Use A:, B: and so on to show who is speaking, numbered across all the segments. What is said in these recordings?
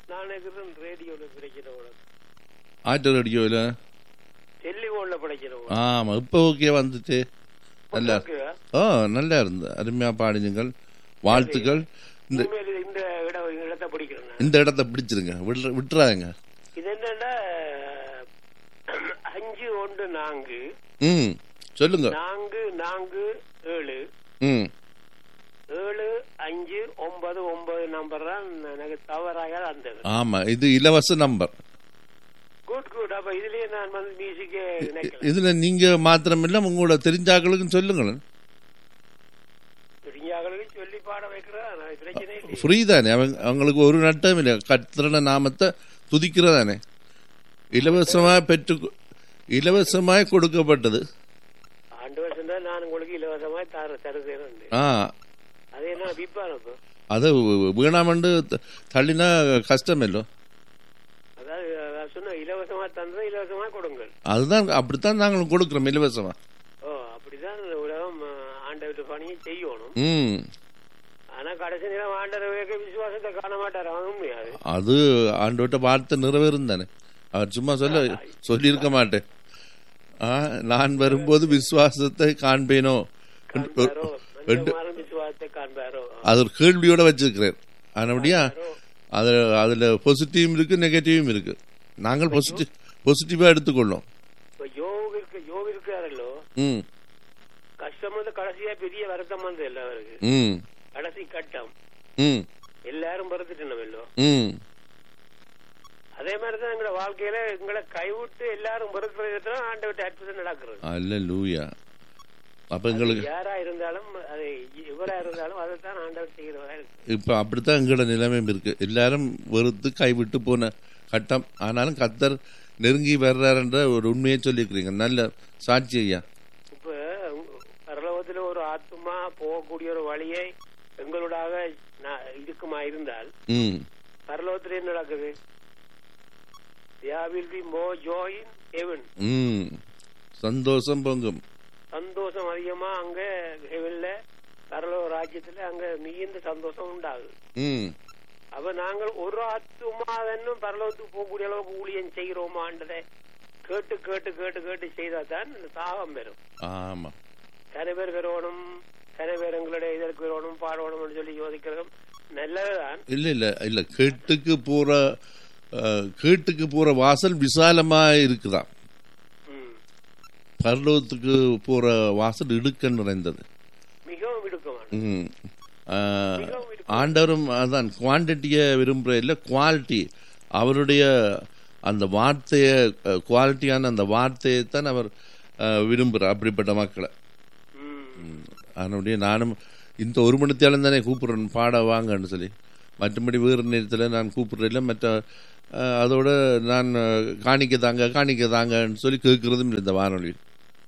A: நான் நினைக்கிறேன் ரேடியோல பிரச்சனை உனக்கு
B: ஆட்டு ரேடியோவில்
A: டெலிபோன்ல பிரச்சனை
B: ஆமாம் இப்போ ஓகே வந்துட்டு நல்லா
A: ஓகேவா
B: ஓ நல்லா இருந்து அருமையாக பாடினீங்கள் வாழ்த்துக்கள் இந்த
A: உண்மையில இந்த இடம் இடத்தை பிடிக்கிறேன் நான்.
B: இந்த இடத்த பிடிச்சிருங்க விட்ற விட்டுறாங்க
A: இது என்னன்னா அஞ்சு ஒன்று நான்கு
B: ம் சொல்லுங்க
A: நான்கு நான்கு ஏழு
B: ம்
A: ஏழு அஞ்சு ஒன்பது ஒன்பது நம்பர் தான் எனக்கு தவறாக அந்த
B: ஆமாம் இது இலவச நம்பர்
A: குட் குட் அப்ப இதுலயே நான் வந்து மியூசிக்கே நினைக்கல
B: இதில் நீங்கள் மாத்திரமில்ல உங்களோட தெரிஞ்சாக்களுக்கும் சொல்லுங்களேன்
A: தெரிஞ்சாங்களுக்கு சொல்லி பாட வைக்கிறேன் அது பிரச்சனை இல்லை
B: ஃப்ரீ தானே அவங்க அவங்களுக்கு ஒரு நட்டம் இல்லை கத்திரன நாமத்தை துதிக்கிறதானே இலவசமாக பெற்று இலவசமாய் கொடுக்கப்பட்டது
A: ஆண்டு வருஷம் தான் நான் உங்களுக்கு இலவசமா தர தருகிறேன்
B: ஆ
A: அது என்ன விற்பான் அப்போ
B: அது வீணாமண்டு த- தள்ளினா கஷ்டமில்லோ
A: அதாவது அதான் சொன்ன இலவசமா தந்ததை இலவசமா கொடுங்கள்
B: அதுதான் அப்படித்தான் நாங்கள் கொடுக்குறோம் இலவசமா
A: ஓ அப்படிதான் இந்த உலகம் ஆண்டவர் பணியை செய்யணும்
B: ம்
A: ஆனா கடைசி நேரம் ஆண்டவருக்கு விசுவாசத்தை காண மாட்டார் அவன் உண்மையாது
B: அது ஆண்டோட்ட வார்த்தை நிறைவேறும் தானே அவர் சும்மா சொல்ல சொல்லியிருக்க மாட்டேன் ஆ நான் வரும்போது விசுவாசத்தை காண்பேனோ
A: காண்பாரோ மனிதகுமாரன் விசுவாசத்தை காண்பாரோ
B: அது ஒரு கேள்வியோட வச்சிருக்கிறேன் அப்படியா அது அதில் பாசிட்டிவும் இருக்கு நெகட்டிவும் இருக்கு நாங்கள் பாசிட்டிவ் பாசிட்டிவாக எடுத்துக்கொள்ளோம்
A: இப்ப யோவிற்கு யோவி இருக்காரல்லோ
B: ம்
A: கஷ்டம் வந்து கடைசியா பெரிய வருத்தம் வந்து எல்லாருக்கு
B: ம்
A: கடைசி கட்டம்
B: ம்
A: எல்லாரும் பறந்துட்டோமல்லோ
B: ம்
A: அதே மாதிரிதான் எங்களோட வாழ்க்கையில எங்களை கைவிட்டு எல்லாரும் பறக்கிறது ஆண்டவர்கிட்ட அற்புதம் நடக்கிறது
B: அல்ல லூயா அப்போ எங்களுக்கு
A: யாரா இருந்தாலும் அது இவரா இருந்தாலும் அதைத்தான் ஆண்டவர் செய்கிறவரா இருக்கு
B: இப்போ அப்படித்தான் எங்களோட நிலைமையும் இருக்கு எல்லாரும் வெறுத்து கைவிட்டு போன கட்டம் ஆனாலும் கத்தர் நெருங்கி வர்றாருன்ற ஒரு உண்மையை சொல்லியிருக்கிறீங்க நல்ல சாட்சி ஐயா
A: இப்ப பரலோகத்துல ஒரு ஆத்மா போகக்கூடிய ஒரு வழியை எங்களோடாக நா- இருக்குமா இருந்தால்
B: ம்
A: பரலோகத்துல என்ன நடக்குது there will be more joy in heaven
B: ம் சந்தோஷம் பொங்கும்
A: சந்தோஷம் அதிகமா அங்க ஹெவன்ல பரலோக ராஜ்யத்துல அங்க மிகுந்த சந்தோஷம் உண்டாகுது
B: ம்
A: அப்ப நாங்கள் ஒரு ஆத்துமாவனும் பரலோகத்துக்கு போகக்கூடிய அளவுக்கு ஊழியம் செய்கிறோமான்றதை கேட்டு கேட்டு கேட்டு கேட்டு செய்தா தான் இந்த தாகம் பெறும்
B: ஆமாம்
A: கன பேர் பெறணும் கன பேர் எங்களுடைய இதற்கு வரணும் பாடணும்னு சொல்லி யோசிக்கிறதும் நல்லதுதான்
B: இல்லை இல்லை இல்லை கேட்டுக்கு போகிற கேட்டுக்கு போகிற வாசல் விசாலமாக இருக்குதான்
A: ம்.
B: பரலோகத்துக்கு போகிற வாசல் இடுக்க நிறைந்தது
A: மிகவும் விடுக்கமான
B: ம். ஆ, ஆண்டவரும் அதான் குவான்டிட்டியை விரும்புகிற இல்லை குவாலிட்டி அவருடைய அந்த வார்த்தையை குவாலிட்டியான அந்த வார்த்தையை தான் அவர் விரும்புகிறார் அப்படிப்பட்ட மக்களை
A: ம்.
B: அதனுடைய நானும் இந்த ஒரு மணித்தாலும் தானே கூப்பிடுறேன் பாட வாங்கன்னு சொல்லி மற்றபடி வேறு நேரத்தில் நான் கூப்பிடுறதில்ல மற்ற ஆ, அதோட நான் காணிக்க தாங்க காணிக்க தாங்கன்னு சொல்லி கேட்கறதும் இல்லை இந்த வானொலியில்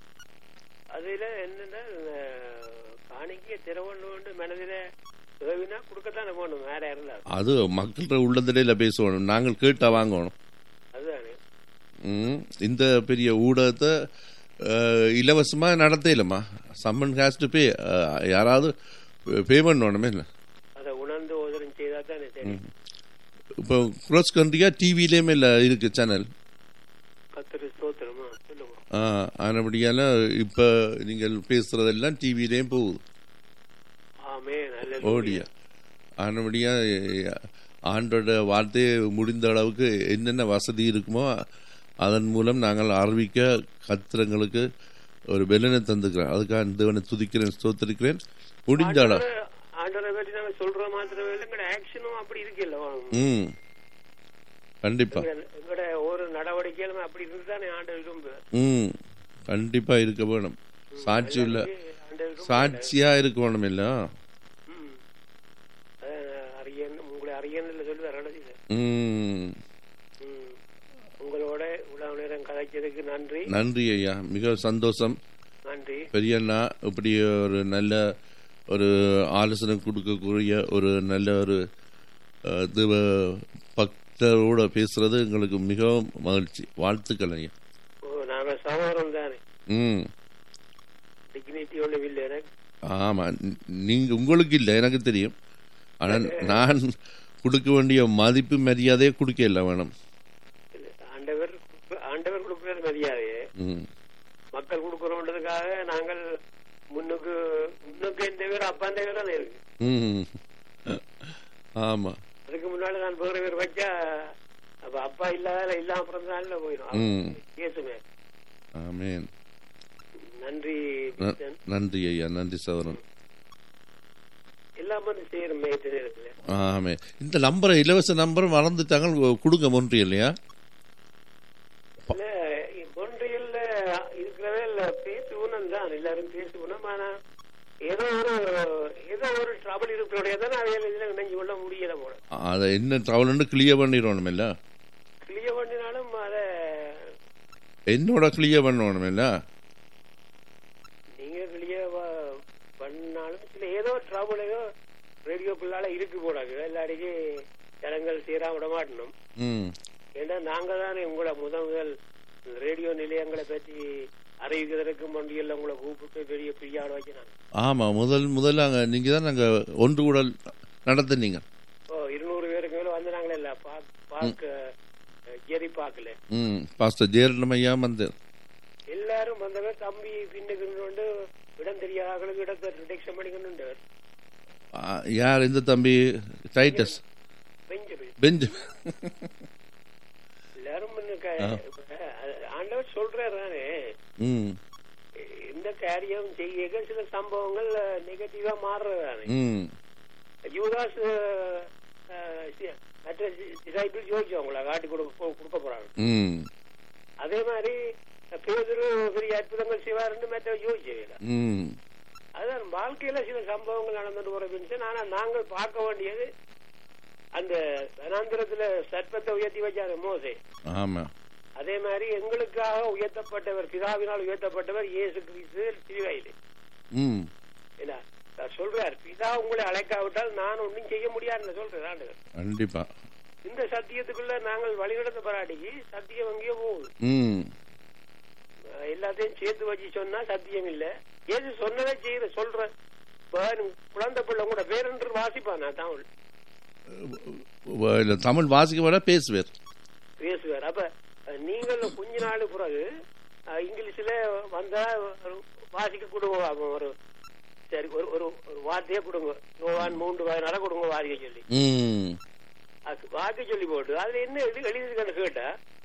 A: அதுல என்னன்னா அஹ், காணிக்கை திறவண்ணு மனதில ஏவினா கொடுக்கத்தானே போகணும் வேற இருந்தாலும்
B: அது மக்கள்கிட்ட உள்ளதிலே பேசணும் நாங்கள் கேட்டா வாங்கணும்
A: அதுதானே
B: ம், இந்த பெரிய ஊடகத்தை அஹ், இலவசமா நடத்தையிலம்மா சம்மன் ஹேஸ் டு பே யாராவது பே பண்ணணுமே இல்லை
A: அதை உணர்ந்து உதரம் செய்தா தானே சரி
B: இப்போ க்ராஸ் கண்ட்ரியாக டிவிலேயுமே இல்லை இருக்கு சேனல்
A: கத்திரி ஸ்தோத்திரமா சொல்லுங்க
B: ஆனபடியால் இப்போ நீங்கள் பேசுகிறதெல்லாம் டிவிலேயும் போகுது
A: ஆமே நல்ல
B: ஓடியா ஆனபடியா ஆண்டோட வார்த்தையை முடிந்த அளவுக்கு என்னென்ன வசதி இருக்குமோ அதன் மூலம் நாங்கள் அறிவிக்க கத்திரங்களுக்கு ஒரு பெலனை தந்துக்கிறேன் அதுக்காக தேவனை துதிக்கிறேன் ஸ்தோத்திரிக்கிறேன் முடிந்த அளவு
A: ஆண்டரை பற்றி நாங்க சொல்ற மாத்திரமே இல்லை எங்களோட ஆக்ஷனும் அப்படி இருக்குல்ல
B: ம் கண்டிப்பா
A: எங்களோட ஒரு நடவடிக்கையிலுமே அப்படி இருந்து தானே ஆண்டு விரும்பு
B: ம் கண்டிப்பா இருக்க வேணும் சாட்சி உள்ள
A: ஆண்டு விரும்பு
B: சாட்சியா இருக்க வேணும் இல்ல
A: ம். அஹ், அரியன் உங்களை அரியன்ல சொல்லி வரணும்
B: ம்
A: ம். உங்களோட இவ்வளவு நேரம் கதைச்சதுக்கு நன்றி
B: நன்றி ஐயா மிக சந்தோஷம்
A: நன்றி
B: பெரியண்ணா இப்படி ஒரு நல்ல ஒரு ஆலோசனை கொடுக்கக்கூடிய ஒரு நல்ல ஒரு அஹ், தேவ பக்தரோட பேசுறது எங்களுக்கு மிகவும் மகிழ்ச்சி வாழ்த்துக்கள் ஐயா
A: ஓ, நாங்க சகோதரம் தானே
B: ம்
A: டிக்னிட்டி ஒண்ணு இல்லை எனக்கு
B: ஆமா நீங்க உங்களுக்கு இல்லை எனக்கு தெரியும் ஆனால் நான் கொடுக்க வேண்டிய மதிப்பு மரியாதையை கொடுக்க இல்லை வேணும்
A: ஆண்டவர் ஆண்டவர் கொடுக்கிறது மரியாதையே
B: ம்
A: மக்கள் கொடுக்கறோன்றதுக்காக நாங்கள் முன்னுக்கு முன்னுக்கு இந்த பேர் அப்பா இந்த பேர் தான் இருக்கு
B: ம் ஆமா
A: அதுக்கு முன்னாடி நான் வேற பேர் வச்சா அப்ப அப்பா இல்லாத இல்லாம பிறந்தனால போயிடும்
B: ம்.
A: கேசுமே
B: ஆமேன்
A: நன்றி
B: ந-
A: பிச்சன்.
B: நன்றி ஐயா நன்றி சவரன்
A: எல்லாம் வந்து செய்யறோம் மேய்த்து நேரத்துல
B: ஆமே இந்த நம்பரை இலவச நம்பர் மறந்துட்டாங்க கொடுங்க ஒன்று இல்லையா
A: இல்ல ஒன்றியல்ல இருக்கிறவே இல்ல பேசுவனும் தான் எல்லாரும் பேசுவனும் ஆனா ஏதோ ஒரு ஏதோ ஒரு ட்ரபிள் இருக்கிறோடைய தான் அவையில இதுல இணைஞ்சு கொள்ள முடியல போல
B: அதை என்ன ட்ராவல்னு கிளியர் பண்ணிடணும் இல்ல
A: கிளியர் பண்ணினாலும் அத
B: என்னோட கிளியர் பண்ணணும் இல்ல
A: நீங்க கிளியர் பண்ணாலும் சில ஏதோ ட்ரபிள் ஏதோ ரேடியோக்குள்ளால இருக்கு போடாது எல்லாடிக்கு ஜனங்கள் சீரா விட மாட்டணும்
B: ம்
A: ஏன்னா நாங்க தானே உங்களை முதல் முதல் ரேடியோ நிலையங்களை பற்றி அறிவிக்கிறதுக்கு மண்டியல்ல உங்களை கூப்பிட்டு பெரிய பிரியாட வச்சுனாங்க
B: ஆமா முதல் முதல்ல அங்க நீங்க தான் நாங்க ஒன்று கூட நடத்துனீங்க
A: ஓ இருநூறு பேருக்கு மேல வந்து நாங்களே இல்ல பாக் பாக் ஜெரி பாக்கல
B: ம் பாஸ்டர் ஜெயரண்டம் ஐயா வந்து
A: எல்லாரும் வந்தவர் தம்பி பின்னுக்கு கொண்டு இடம் தெரியாதவர்களுக்கு இடத்தை ரிடக்ஷன் பண்ணிக்கொண்டு
B: ஆ, யார் இந்த தம்பி டைட்டஸ்
A: பெஞ்சமின்
B: பெஞ்சு
A: எல்லாரும் வந்து க- இப்ப, அஹ், ஆண்டவர் சொல்றாரு தானே
B: ம்
A: இந்த காரியம் செய்ய சில சம்பவங்கள் நெகட்டிவா மாறுறது தானே
B: ம்
A: யூதாஸ் அஹ், அஹ், சி- மற்ற டிசைபிள் யோசிச்சு அவங்கள காட்டி கொடுக்க கொ- கொடுக்க போறாங்க
B: ம்
A: அதே மாதிரி பேதரு பெரிய அற்புதங்கள் செய்வாருன்னு மற்ற யோசிச்சு
B: ம்
A: அதான் வாழ்க்கையில சில சம்பவங்கள் நடந்துட்டு போற பின்சன் ஆனா நாங்கள் பார்க்க வேண்டியது அந்த வனாந்திரத்துல சர்ப்பத்தை உயர்த்தி வச்சாரு மோசே
B: ஆமா
A: அதே மாதிரி எங்களுக்காக உயர்த்தப்பட்டவர் பிதாவினால் உயர்த்தப்பட்டவர் இயேசு கிறிஸ்து சிலுவையில்
B: ம்
A: என்ன அவர் சொல்றார் பிதா உங்களை அழைக்காவிட்டால் நான் ஒன்றும் செய்ய முடியாதுன்னு சொல்றேன் ஆண்டவர்
B: கண்டிப்பா
A: இந்த சத்தியத்துக்குள்ள நாங்கள் வழிநடத்த பராட்டிக்கு சத்தியம் எங்கேயோ போகுது
B: ம்
A: அஹ் எல்லாத்தையும் சேர்த்து வச்சு சொன்னா சத்தியம் இல்ல ஏது சொன்னதை செய்யற சொல்ற பாரு, குழந்தை பிள்ளை கூட பேரென்று வாசிப்பான் நான் தமிழ்
B: வ- இல்ல, தமிழ் வாசிக்க வர பேசுவார்
A: பேசுவார் அப்ப அஹ், நீங்கள் கொஞ்ச நாள் பிறகு அஹ், இங்கிலீஷ்ல வந்தா ஒரு வாசிக்க கொடுங்க பாப்போம். ஒரு சரி ஒரு ஒரு ஒரு வார்த்தையே கொடுங்க யோவான் மூன்று பதினாறு கொடுங்க வாசிக்க சொல்லி
B: ம்
A: அது வாசிக்க சொல்லி போட்டு அதுல என்ன எழுதி எழுதிருக்கன்னு கேட்டா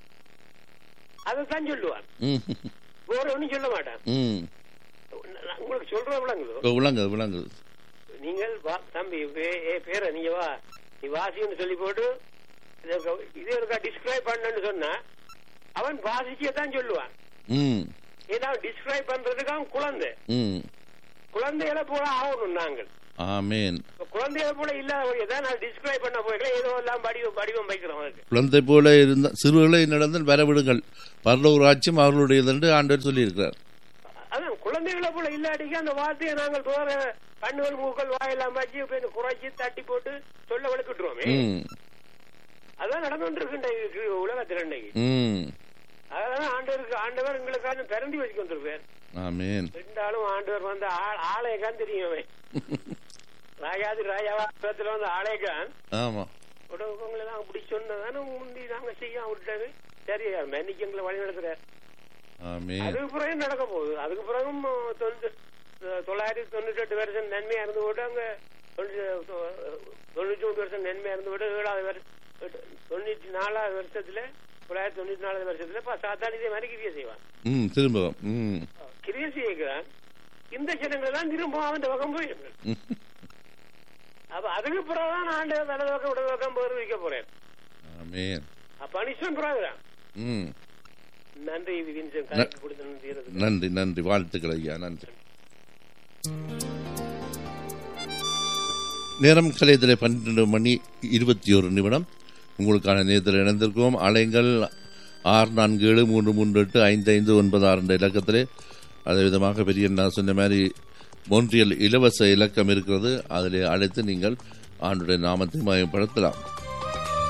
A: அதைத்தான் சொல்லுவான்
B: ம்
A: வேற ஒண்ணும் சொல்ல மாட்டான்
B: ம்
A: நான் உங்களுக்கு சொல்ற விளங்குதோ
B: ஓ, விளங்குது விளங்குது
A: நீங்கள் வா தம்பி வே- ஏ பேர நீங்க வா நீ வாசின்னு சொல்லி போட்டு இதை க- இதே இருக்கா டிஸ்கிரைப் பண்ணன்னு சொன்னா அவன் வாசிச்சே தான் சொல்லுவான்
B: ம்
A: ஏன்னா டிஸ்கிரைப் பண்றதுக்கு அவன் குழந்தை
B: ம்
A: குழந்தைகளை போல ஆகணும் நாங்கள்
B: ஆமேன்
A: இப்ப குழந்தைகளை போல இல்லாத தான் நான் டிஸ்கிரைப் பண்ண போயிடல ஏதோ எல்லாம் வடிவம் வடிவம் வைக்கிறோம் அதுக்கு
B: குழந்தை போல இருந்த சிறுகளை நடந்து வரவிடுங்கள் பரலோக ராஜ்யம் அவர்களுடையது என்று ஆண்டவர் சொல்லியிருக்கிறார்
A: அதான் குழந்தைகளை போல இல்லாட்டிக்கு அந்த வார்த்தையை நாங்கள் வேற கண்ணுகள் மூக்கள் வாயெல்லாம் வச்சு இப்ப இந்த குறைச்சி தட்டி போட்டு சொல்ல வளர்க்கிட்டுருவோமே
B: ம்
A: அதான் நடந்துட்டு இருக்கு உலகத்தில் இன்னைக்கு
B: ம்
A: அதனால ஆண்டவருக்கு ஆண்டவர் எங்களுக்காக பிறந்தி வச்சு கொண்டிருப்பார்
B: ஆமேன்
A: ரெண்டாலும் ஆண்டவர் வந்து ஆ- ஆலயக்கான் தெரியும் அவன் ராஜாதி ராஜாவா இடத்துல வந்து ஆலயக்கான்
B: ஆமா
A: உடவுகளை எல்லாம் அப்படி சொன்னதானே முந்தி நாங்க செய்ய விட்டது சரி மன்னிக்கு எங்களை வழி நடத்துறாரு
B: ஆமேன்
A: அதுக்கு பிறகு நடக்க போகுது அதுக்கு பிறகும் தொண்ணூத்தி தொள்ளாயிரத்தி தொண்ணூத்தி எட்டு வருஷம் நன்மையா இருந்து போட்டு அங்க தொண்ணூத்தி தொண்ணூத்தி மூணு வருஷம் நன்மையா இருந்து போட்டு ஏழாவது வருஷம் தொண்ணூத்தி நாலாவது வருஷத்துல தொள்ளாயிரத்தி தொண்ணூத்தி நாலாவது வருஷத்துல பா சாத்தான் இதே மாதிரி கிரியை செய்வான்
B: ம் திரும்பவும் ம்
A: கிரியை செய்கிறான் இந்த ஜனங்கள் எல்லாம் திரும்ப அவன் பக்கம் போயிருங்க
B: ம்.
A: அப்ப அதுக்கு பிறகுதான் ஆண்டு வலது பக்கம் இடது பக்கம் போர் வைக்க போறேன்
B: ஆமேன்
A: பனிஷ்மெண்ட் பிறகுதான்
B: ம்
A: நன்றி வின்சன் கலெக்ட் கொடுத்து நன்றி
B: நன்றி நன்றி வாழ்த்துக்கள் ஐயா நன்றி நேரம் கலையத்தில் பன்னிரண்டு மணி இருபத்தி ஒரு நிமிடம் உங்களுக்கான நேரத்தில் இணைந்திருக்கிறோம் அலைங்கள் ஆறு நான்கு ஏழு மூன்று மூன்று எட்டு ஐந்து ஐந்து ஒன்பது ஆறு என்ற இலக்கத்திலே அதே விதமாக பெரிய நான் சொன்ன மாதிரி மொன்றியல் இலவச இலக்கம் இருக்கிறது அதிலே அழைத்து நீங்கள் ஆண்டுடைய நாமத்தை மயப்படுத்தலாம்